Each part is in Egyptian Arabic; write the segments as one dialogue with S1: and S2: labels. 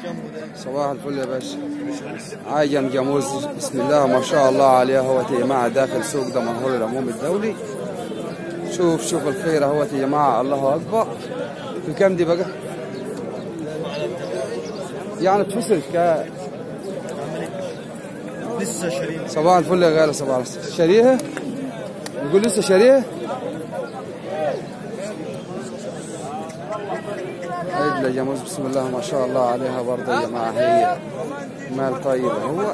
S1: صباح الفل يا باشا عايم جاموس بسم الله ما شاء الله عليها اهوت يا جماعه داخل سوق دمنهور العموم الدولي شوف شوف الخير اهوت يا جماعه الله اكبر بكم دي بقى؟ يعني تفصل ك
S2: لسه شريف
S1: صباح الفل يا غالي صباح الفل شاريها؟ يقول لسه شاريها؟ عيد يا جاموس بسم الله ما شاء الله عليها برضه يا جماعه هي مال طيب هو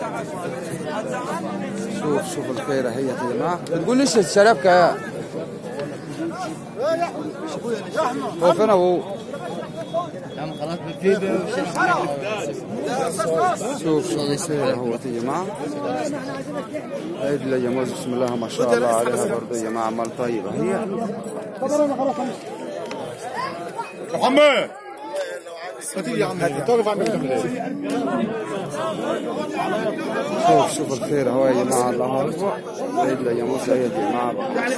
S1: شوف شوف الخير هي يا جماعه بتقول لسه الشراب يا هو فين ابوه؟
S2: يا عم خلاص بتجيب
S1: شوف شوف الخير هو يا جماعه عيد يا جاموس بسم الله ما شاء الله عليها برضه يا جماعه مال طيبه هي
S3: محمد ما تيجي يا عم توقف عند الكاميرا
S1: شوف شوف الخير هو يا جماعه الله اكبر عيد يا جاموس هي يا جماعه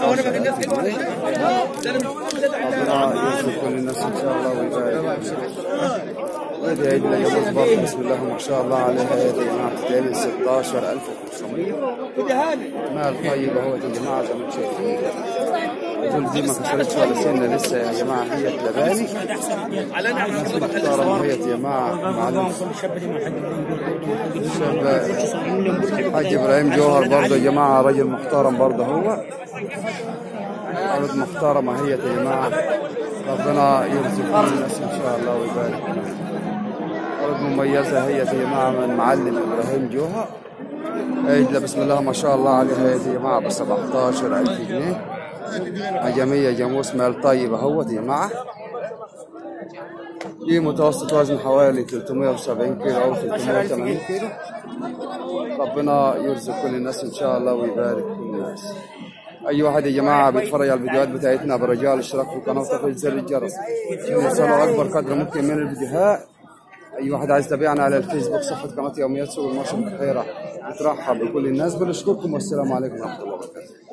S1: ربنا يرزق كل الناس ان شاء الله ويبارك هذه عيد الجاموس برضه بسم الله ما شاء الله عليها يا جماعه بتتعمل 16500 مال طيب اهو يا جماعه زي ما انتم شايفين دول دي ما كسرتش ولا سنه لسه يا جماعه هي لباني محترمه هي يا جماعه معلم شاب حاج ابراهيم جوهر برضه يا جماعه راجل محترم برضه هو ارض محترمه هي يا جماعه ربنا يرزق كل الناس ان شاء الله ويبارك ارض مميزه هي يا جماعه من معلم ابراهيم جوهر عيد بسم الله ما شاء الله عليها يا جماعه ب 17000 جنيه عجمية جاموس مال طيب اهوت يا جماعه دي متوسط وزن حوالي 370 كيلو او 380 كيلو ربنا يرزق كل الناس ان شاء الله ويبارك كل الناس اي واحد يا جماعه بيتفرج على الفيديوهات بتاعتنا برجال اشتراك في القناه وتفعيل زر الجرس عشان يوصلوا اكبر قدر ممكن من الفيديوهات اي واحد عايز يتابعنا على الفيسبوك صفحه قناه يوميات سوق المرشد بحيره بترحب بكل الناس بنشكركم والسلام عليكم ورحمه الله وبركاته